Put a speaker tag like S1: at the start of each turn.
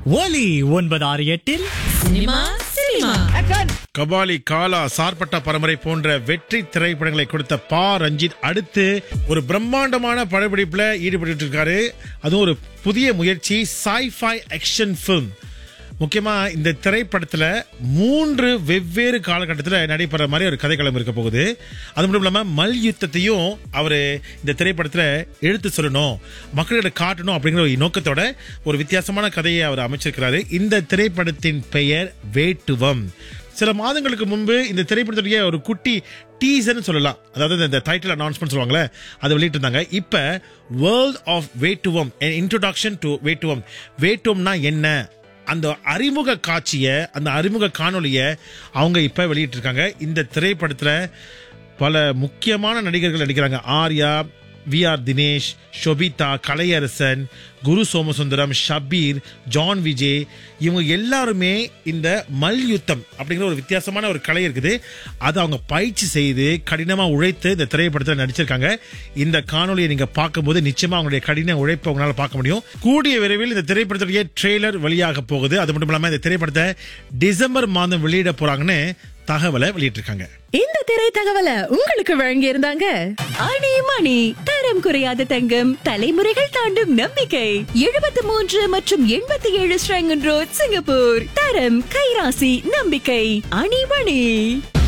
S1: ஒலி ஒன்பது ஆறு எட்டில்
S2: சினிமா சினிமா
S3: கபாலி காலா சார்பட்டா பரம்பரை போன்ற வெற்றி திரைப்படங்களை கொடுத்த பா ரஞ்சித் அடுத்து ஒரு பிரம்மாண்டமான படப்பிடிப்புல ஈடுபட்டு இருக்காரு அதுவும் ஒரு புதிய முயற்சி sci-fi ஆக்ஷன் ஃபிலிம் முக்கியமா இந்த திரைப்படத்துல மூன்று வெவ்வேறு காலகட்டத்தில் நடைபெற மாதிரி ஒரு கதைக்களம் இருக்க போகுது அது மட்டும் இல்லாம மல்யுத்தத்தையும் அவரு இந்த திரைப்படத்துல எடுத்து சொல்லணும் மக்களிடம் காட்டணும் அப்படிங்கிற ஒரு நோக்கத்தோட ஒரு வித்தியாசமான கதையை அவர் அமைச்சிருக்கிறாரு இந்த திரைப்படத்தின் பெயர் வேட்டுவம் சில மாதங்களுக்கு முன்பு இந்த திரைப்படத்துடைய ஒரு குட்டி டீசர்னு சொல்லலாம் அதாவது இந்த டைட்டில் அனௌன்ஸ்மெண்ட் சொல்லுவாங்களே அதை வெளியிட்டிருந்தாங்க இப்ப world of Vettuvam introduction to Vettuvam வேட்டுவம்னா என்ன அந்த அறிமுக காட்சியை அந்த அறிமுக காணொளியை அவங்க இப்ப வெளியிட்டிருக்காங்க இந்த திரைப்படத்துல பல முக்கியமான நடிகர்கள் நடிக்கிறாங்க Arya V R Dinesh Sobhita Kalaiyarasan Guru Somasundaram Shabeer John Vijay இவங்க எல்லாருமே இந்த மல்யுத்தம் அப்படிங்கிற ஒரு வித்தியாசமான ஒரு கலை இருக்குது அதை அவங்க பயிற்சி செய்து கடினமா உழைத்து இந்த திரைப்படத்தில் நடிச்சிருக்காங்க இந்த காணொலியை நீங்க பார்க்கும்போது நிச்சயமா அவங்களுடைய கடின உழைப்பை உங்களால பார்க்க முடியும் கூடிய விரைவில் இந்த திரைப்படத்துடைய ட்ரெய்லர் வெளியாக போகுது அது மட்டும் இல்லாம இந்த திரைப்படத்தை டிசம்பர் மாதம் வெளியிட போறாங்கன்னு தகவலை வெளியிட்டிருக்காங்க
S2: இந்த திரை தகவலை உங்களுக்கு வழங்கி இருந்தாங்க அணி மணி தரம் குறையாத தங்கம் தலைமுறைகள் தாண்டும் நம்பிக்கை எழுபத்தி மூன்று மற்றும் எண்பத்தி ஏழு ஸ்ரங்கன் ரோட் சிங்கப்பூர் தரம் கைராசி நம்பிக்கை அணி மணி